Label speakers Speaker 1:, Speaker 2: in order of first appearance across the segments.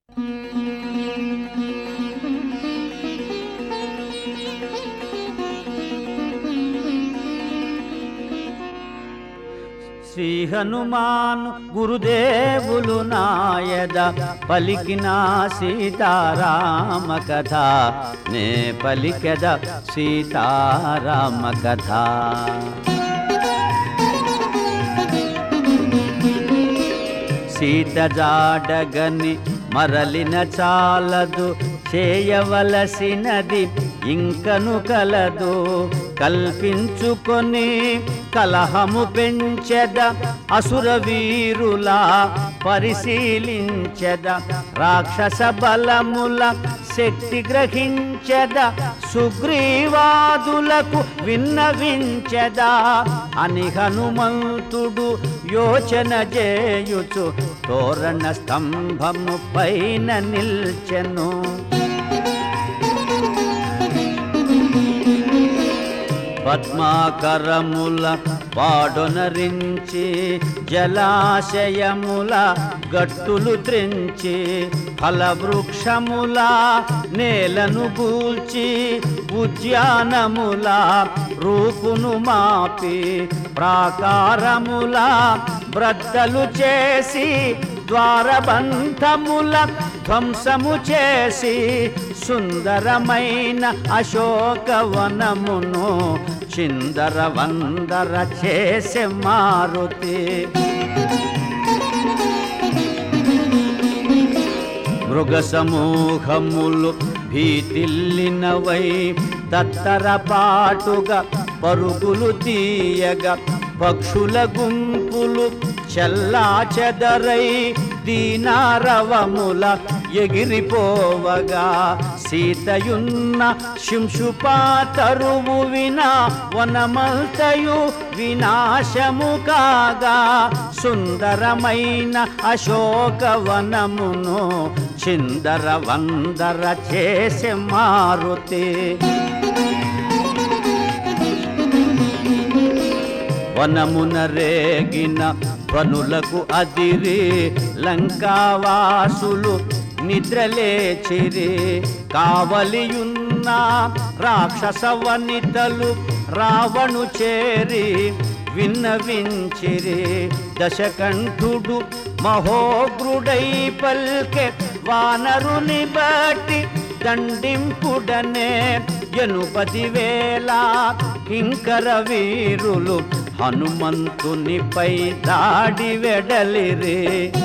Speaker 1: శ్రీ హనుమాను గురుదేవులు నాయద పలికిన సీతారామ కథ నే పలికెద సీతారామ కథ సీత జాడగని మరలిన చాలదు చేయవలసినది ఇంకను కలదు కల్పించుకొని కలహము పెంచెద అసుర వీరులా పరిశీలించెద రాక్షస బలముల శక్తి గ్రహించెద సుగ్రీవాదులకు విన్నవించెదా అని హనుమంతుడు యోచన చేయుచు తోరణ స్తంభము పైన నిల్చెను పద్మాకరముల పాడొనరించి జలాశయముల గట్టులు త్రెంచి ఫలవృక్షముల నేలను గూల్చి ఉద్యానముల రూపును మాపి ప్రాకారముల బ్రద్దలు చేసి ద్వారబంధముల ధ్వంసము చేసి సుందరమైన అశోకవనమును చిందర వందర చేసే మారుతి మృగ సమూహములు భీతిల్లినవై తత్తర పాటుగా పరుగులు తీయగా పక్షుల గుంపులు చెల్లా చెదరై దీనారవముల ఎగిరిపోవగా సీతయున్న శింశుపాతరువు వినా వనమంతయు వినాశము కాగా సుందరమైన అశోకవనమును చిందర వందర చేసే మారుతి వనమున రేగిన పనులకు అదిరి లంకావాసులు నిద్రలేచిరి కావలియున్న రాక్షస వనితలు రావణు చేరి విన్నవించిరి దశకంఠుడు మహోగ్రుడై పల్కె వానరుని బట్టి దండింపుడనే ఎనుపది వేల కింకర వీరులు హనుమంతునిపై దాడి వెడలిరి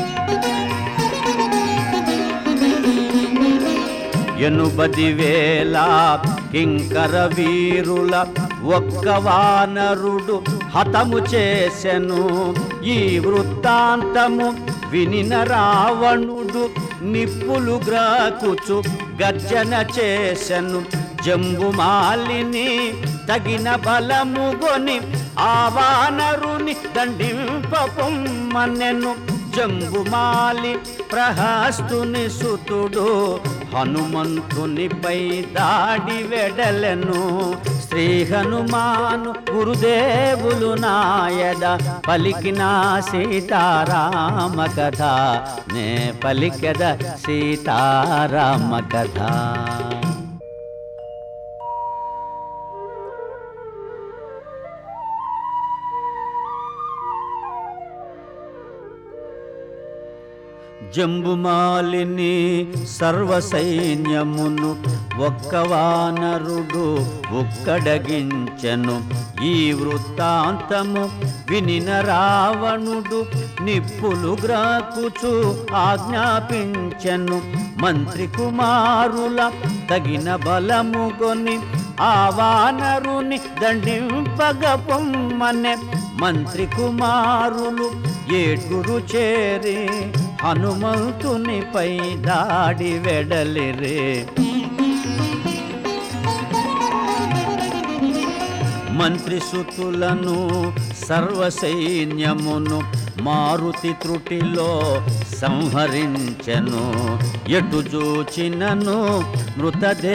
Speaker 1: ఎనుబది వేల కింకర వీరుల ఒక్క వానరుడు హతము చేసెను ఈ వృత్తాంతము వినిన రావణుడు నిప్పులు గ్రాకుచు గర్జన చేసెను జంబుమాలిని తగిన బలము గొని ఆ వానరుని దండింపొమ్మనెను జంబుమాలి ప్రహస్తుని సుతుడు హనుమంతునిపై దాడి వెడలెను శ్రీ హనుమాను గురుదేవులు నాయద పలికిన సీతారామ కథ నే పలికెద సీతారామ కథ జంబుమాలిని సర్వ సైన్యమును ఒక్క వానరుడు ఒక్కడగించెను ఈ వృత్తాంతము వినిన రావణుడు నిప్పులు గ్రాకుచు ఆజ్ఞాపించెను మంత్రి కుమారుల తగిన బలము కొని ఆ వానరుని దండింపగ పొమ్మనే మంత్రి కుమారులు ఏటురు చేరి హనుమంతునిపై దాడి వెడలిరే మంత్రి సుతులను సర్వ సైన్యమును మారుతి త్రుటిలో సంహరించెను ఎటు చూచినను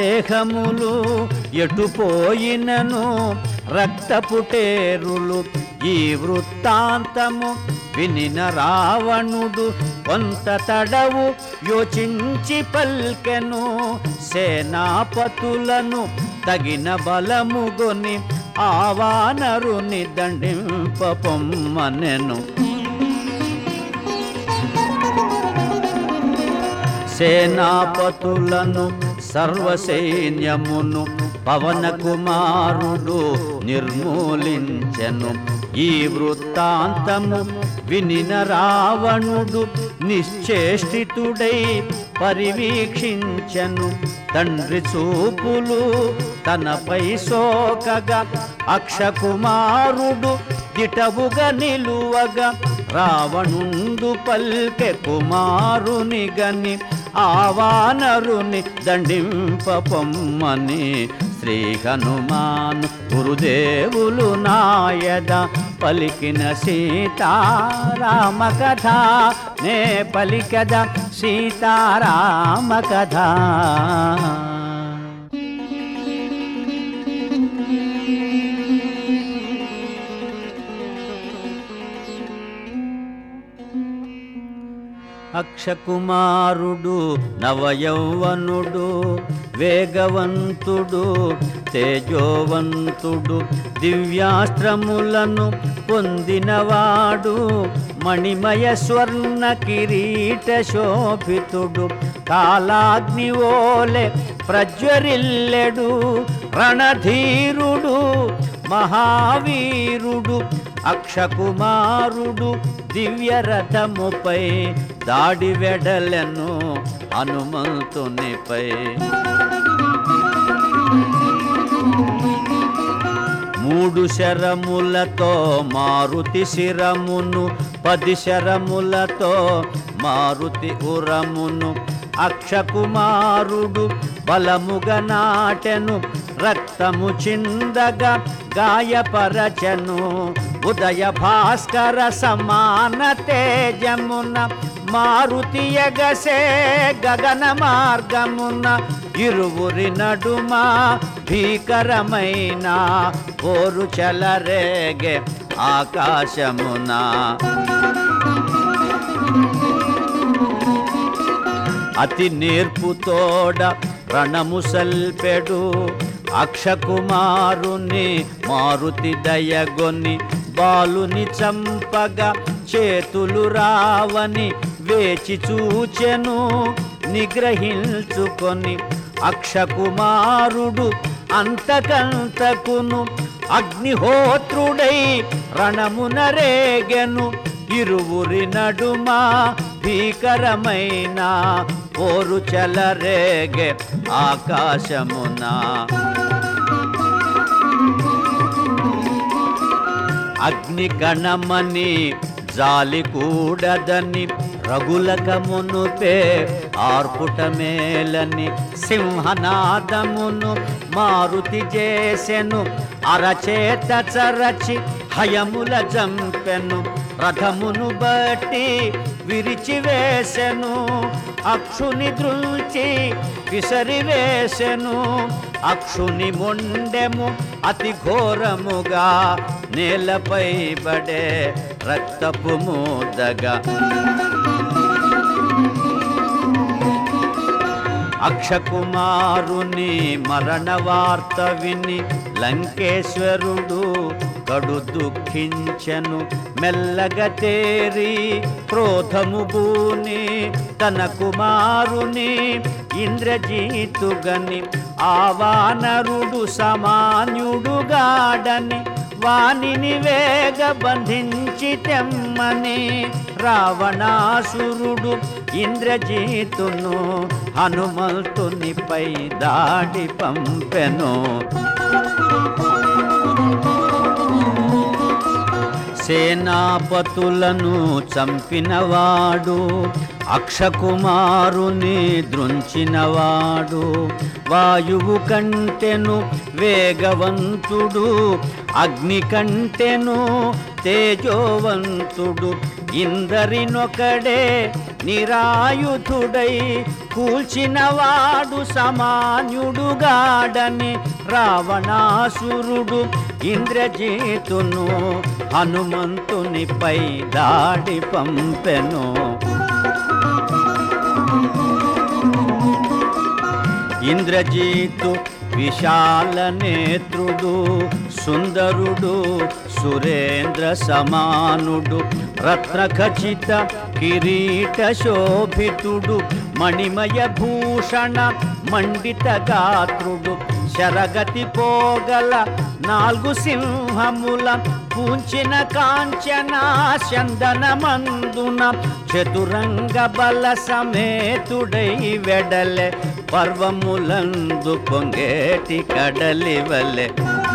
Speaker 1: మృతదేహములు ఎటు పోయినను రక్తపుటేరులు ఈ వృత్తాంతము వినిన రావణుడు కొంత తడవు యోచించి పల్కెను సేనాపతులను తగిన బలముగొని ఆవానరుని దండింప పొమ్మనెను సేనాపతులను సర్వసైన్యమును పవన కుమారుడు నిర్మూలించెను ఈ వృత్తాంతము వినిన రావణుడు నిశ్చేష్టితుడై పరివీక్షించెను తండ్రి చూపులు తనపై సోకగా అక్షకుమారుడు దిటవుగా నిలువగా రావణుండు పల్కె కుమారుని గని ఆవానరుని దండింప పొమ్మని శ్రీ హనుమాను గురుదేవులు నాయద పలికిన సీతారామ కథ నే పలికద సీతారామ కథ అక్షకుమారుడు నవయౌవనుడు వేగవంతుడు తేజోవంతుడు దివ్యాస్త్రములను పొందినవాడు మణిమయ స్వర్ణ కిరీట శోభితుడు కాలాగ్ని ఓలె ప్రజ్వరిల్లెడు రణధీరుడు మహావీరుడు అక్షకుమారుడు దివ్యరథముపై దాడి వెడలను హనుమంతునిపై మూడు శరములతో మారుతి శిరమును పది శరములతో మారుతి ఉరమును అక్షకుమారుడు బలముగ నాటెను రక్తము చిందగా గాయపరచను ఉదయ భాస్కర సమాన తేజమున మారుతి ఎగసే గగన మార్గమున ఇరువురి నడుమ భీకరమైన పోరు చెలరేగే ఆకాశమున అతి నేర్పుతోడ రణము సల్పెడు అక్షకుమారుని మారుతి దయగొని బాలుని చంపగా చేతులు రావని వేచి చూచెను నిగ్రహించుకొని అక్షకుమారుడు అంతకంతకును అగ్నిహోత్రుడై రణమున రేగెను ఇరువురి నడుమ భీకరమైన పోరు చలరేగే ఆకాశమున అగ్ని కణమని జాలి కూడదని రగులకమునుపే ఆర్పుట మేలని సింహనాదమును మారుతి చేసెను అరచేత చరచి హయముల జంపెను రథమును బట్టి విరిచివేసెను అక్షుని దృల్చి విసరివేసెను అక్షుని మొండెము అతి ఘోరముగా నేలపై పడే రక్తపు మూదగా అక్షకుమారుని మరణ వార్త విని లంకేశ్వరుడు కడు దుఃఖించెను మెల్లగ తేరి క్రోధము బూని తన కుమారుని ఇంద్రజీతుగని ఆవానరుడు సమాన్యుడుగాడని వానిని వేగ బంధించి తెమ్మని రావణాసురుడు ఇంద్రజీతును హనుమంతునిపై దాడి పంపెను సేనాపతులను చంపినవాడు అక్షకుమారుని దృంచినవాడు వాయువు కంటెను వేగవంతుడు అగ్ని కంటెను తేజోవంతుడు ఇందరినొకడే నిరాయుధుడై కూల్చినవాడు సమాన్యుడుగాడని రావణాసురుడు ఇంద్రజీతును హనుమంతునిపై దాడి పంపెను ఇంద్రజీతు విశాల నేత్రుడు సుందరుడు సురేంద్ర సమానుడు రత్నఖచిత కిరీట శోభితుడు మణిమయ భూషణ మండిత గాత్రుడు శరగతి పోగల నాలుగు సింహముల పూంచిన కాంచన చందనమందున చతురంగ బల సమేతుడై వెడలె పర్వములందు పొంగేటి కడలి వలె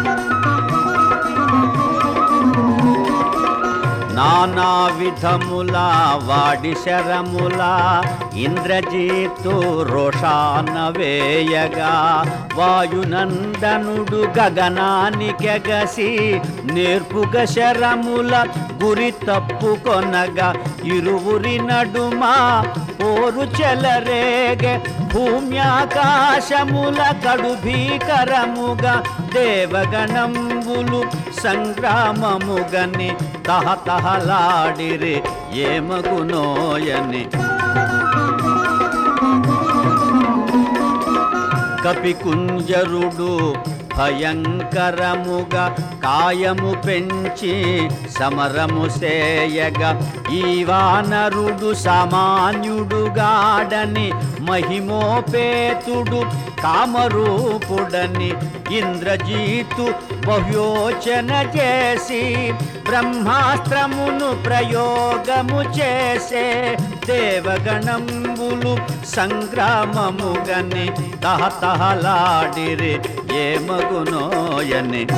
Speaker 1: నానా విధముల వాడి శరముల ఇంద్రజీతు రోషాన వేయగా వాయునందనుడు గగనానికెగసి నేర్పుగ శరముల గురి తప్పుకొనగా ఇరువురి నడుమ పోరు చెలరేగె భూమ్యాకాశముల కడు భీకరముగా దేవగణంబులు సంగ్రామముగని తహతహలాడిరి ఏమగునోయని కపికుంజరుడు భయంకరముగా కాయము పెంచి సమరము సేయగా ఈ వానరుడు సామాన్యుడుగాడని మహిమోపేతుడు కామరూపుడని ఇంద్రజీతు బహ్యోచన చేసి బ్రహ్మాస్త్రమును ప్రయోగము చేసే దేవగణంబులు సంగ్రామముగని తహతహలాడిరి ఏమగునోయని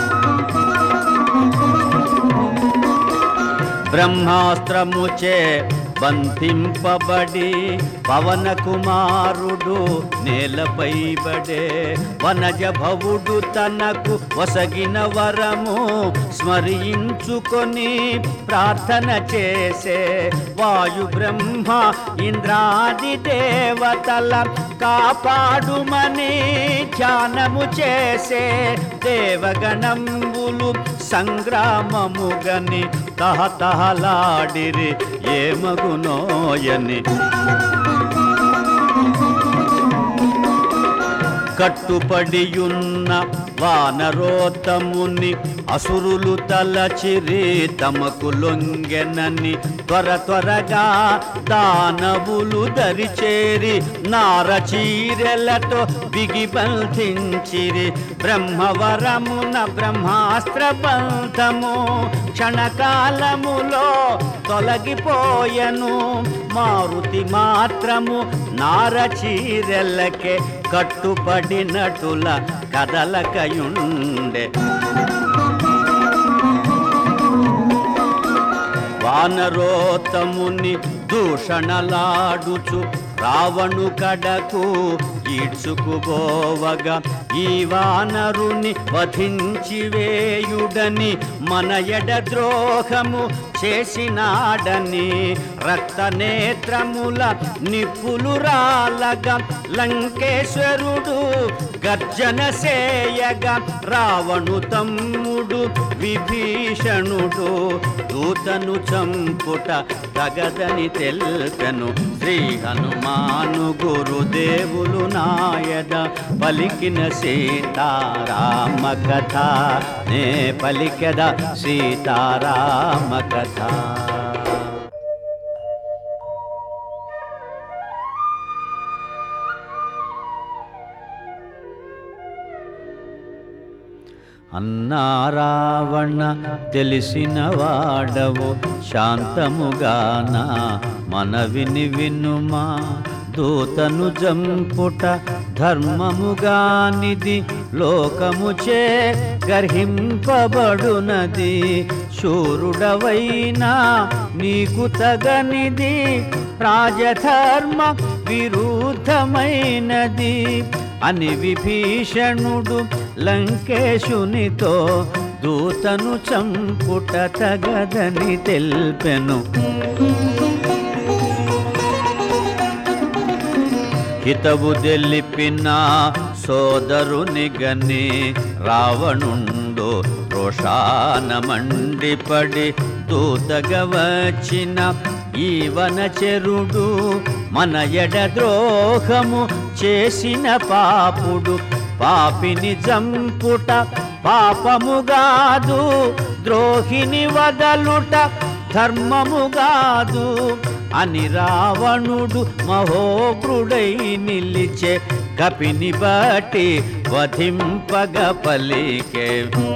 Speaker 1: బ్రహ్మాస్త్రముచే బంధింపబడి పవన కుమారుడు నేలపై బడే వనజ భవుడు తనకు వసగిన వరము స్మరించుకొని ప్రార్థన చేసే వాయు బ్రహ్మ ఇంద్రాది దేవతల కాపాడుమని ధ్యానము చేసే దేవగణంబులు సంగ్రామముగని తహతహలాడిరి ఏమగునోయని కట్టుపడియున్న వానరోత్తముని అసురులు తలచిరి తమకు లొంగెనని త్వర త్వరగా దానవులు దరిచేరి నారచీరెలతో బిగి బంధించిరి బ్రహ్మవరమున బ్రహ్మాస్త్ర బంధము క్షణకాలములో తొలగిపోయెను మారుతి మాత్రము నారచీరెల్లకే కట్టుపడినటుల కదలకయుండె వానరోత్తముని దూషణలాడుచు రావణు కడకు ఈడ్చుకుపోవగా ఈ వానరుని వధించి వేయుడని మన ఎడ ద్రోహము చేసినాడని రక్తనేత్రముల నిప్పులు రాలగా లంకేశ్వరుడు గర్జన సేయగా రావణు తమ్ముడు విభీషణుడు దూతను చంపుట తగదని తెల్పెను శ్రీ హనుమాను గురుదేవులు నాయద పలికిన సీతారామ కథ నే పలికెద సీతారామ కథ అన్నారావణ తెలిసిన వాడవు శాంతముగాన మనవిని వినుమా దూతను జంపుట ధర్మముగానిది లోకముచే గర్హింపబడునది శూరుడవైనా నీకు తగనిది రాజధర్మ విరుద్ధమైనది అని విభీషణుడు లంకేశునితో దూతను చంపుట తగదని తెల్పెను హితవు తెలిపిన సోదరుని గని రావణుండు రోషాన మండిపడి దూతగా వచ్చిన ఈవన చెరుడు మన ఎడ ద్రోహము చేసిన పాపుడు పాపిని జంపుట పాపముగాదు ద్రోహిని వదలుట ధర్మముగాదు అని రావణుడు మహోగ్రుడై నిలిచే కపిని బట్టి వధింపగ పలికే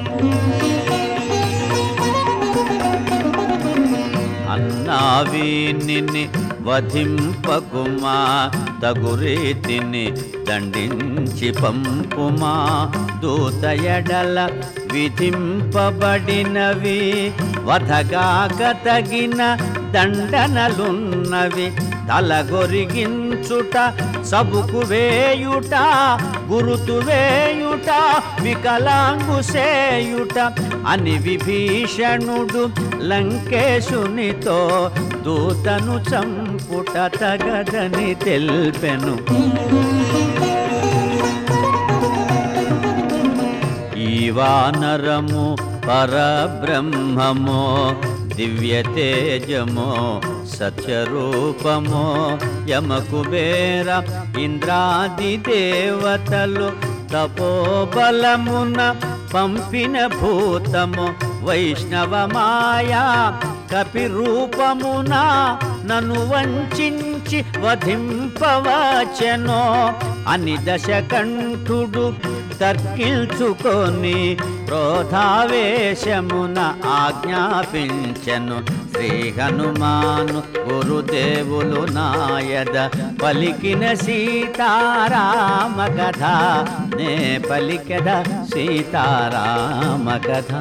Speaker 1: అన్నావీనిని వధింపకుమా తగురీతిని దండించి పంపుమా దూతయడల విధింపబడినవి వధగాక తగిన దండనలున్నవి తలగొరిగించుట సబుకు వేయుట గురుతు వేయుట వికలాంగు సేయుట అని విభీషణుడు లంకేశునితో దూతను చంపుట తగదని తెల్పెను ఈ వానరము పరబ్రహ్మమో దివ్య తేజమో సత్యరూపమో యమకుబేర ఇంద్రాది దేవతలు తపోబలమున పంపిన భూతము వైష్ణవ మాయా కపి రూపమున నన్ను వంచించి వధింపవచెనో అని దశకంఠుడు తర్కిల్చుకొని క్రోధావేశమున ఆజ్ఞాపించెను శ్రీ హనుమాను గురుదేవులు నాయద పలికిన సీతారామ కథ నే పలికద సీతారామ కథ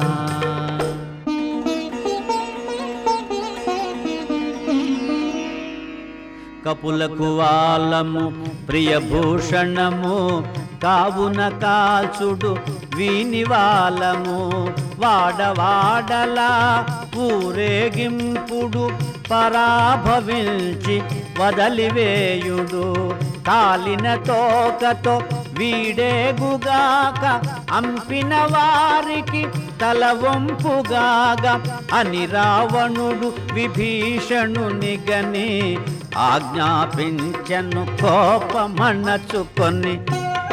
Speaker 1: కపులకు వాలము ప్రియభూషణము కావున కాల్చుడు వీనివాలము వాడవాడలా ఊరేగింపుడు పరాభవించి వదలివేయుడు కాలిన తోకతో వీడేగుగాక అంపిన వారికి తల వంపుగాగా అని రావణుడు విభీషణుని గని ఆజ్ఞాపించను కోపమణచుకొని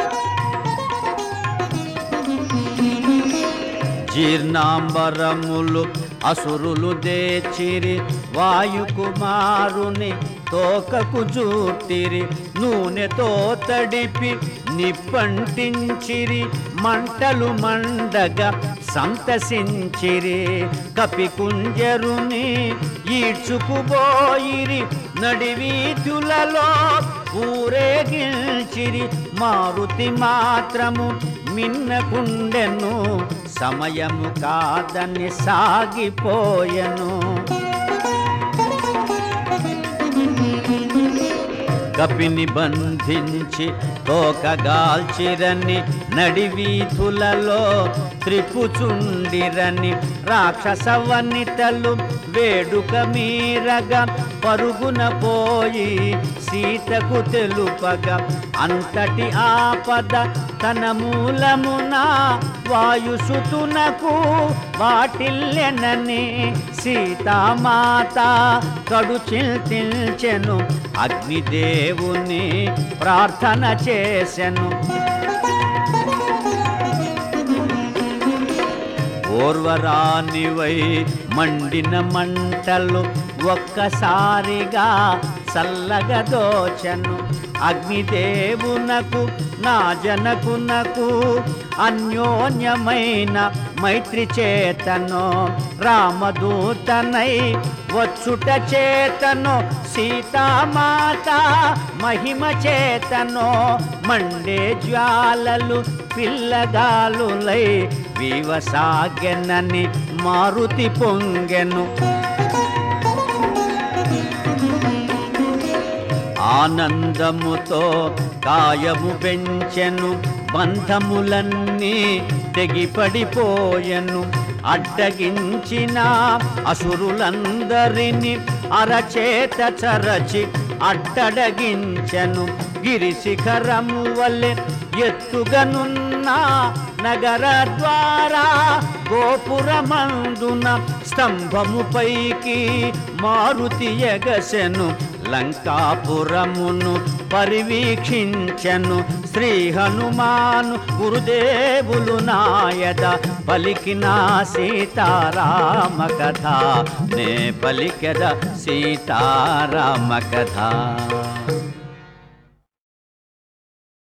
Speaker 1: జీర్ణాంబరములు అసురులు దేచిరి వాయుకుమారుని తోకకు జూటిరి నూనెతో తడిపి నిప్పంటించిరి మంటలు మండగా సంతసించిరి కపికుంజరుని ఈడ్చుకుపోయిరి నడివీధులలో ఊరేగిల్చిరి మారుతి మాత్రము మిన్నకుండెను సమయము కాదని సాగిపోయెను కపిని బంధించి తోకగాల్చిరని నడివీధులలో త్రిపుచుండిరని రాక్షస వనితలు వేడుక మీరగా పరుగున పోయి సీతకు తెలుపగా అంతటి ఆపద తన మూలమున వాయుసుతునకు వాటిల్లెనని సీతామాత కడు చిల్చెను అగ్నిదేవుని ప్రార్థన చేసెను ఓర్వరానివై మండిన మంటలు ఒక్కసారిగా చల్లగా దోచను అగ్నిదేవునకు నా జనకునకు అన్యోన్యమైన మైత్రి చేతను రామదూతనై వచ్చుట చేతను సీతామాత మహిమ చేతను మండే జ్వాలలు పిల్లగాలులై వివసాగెనని మారుతి పొంగెను ఆనందముతో కాయము పెంచెను బంధములన్నీ తెగిపడిపోయెను అడ్డగించిన అసురులందరిని అరచేత చరచి అడ్డడగించెను గిరి శిఖరము వల్లే ఎత్తుగనున్న నగర ద్వారా గోపురమందున స్తంభము పైకి మారుతి ఎగసెను లంకాపురమును పరివీక్షించెను శ్రీ హనుమాను గురుదేవులు నాయద పలికిన సీతారామ కథ నే పలికెద సీతారామ కథ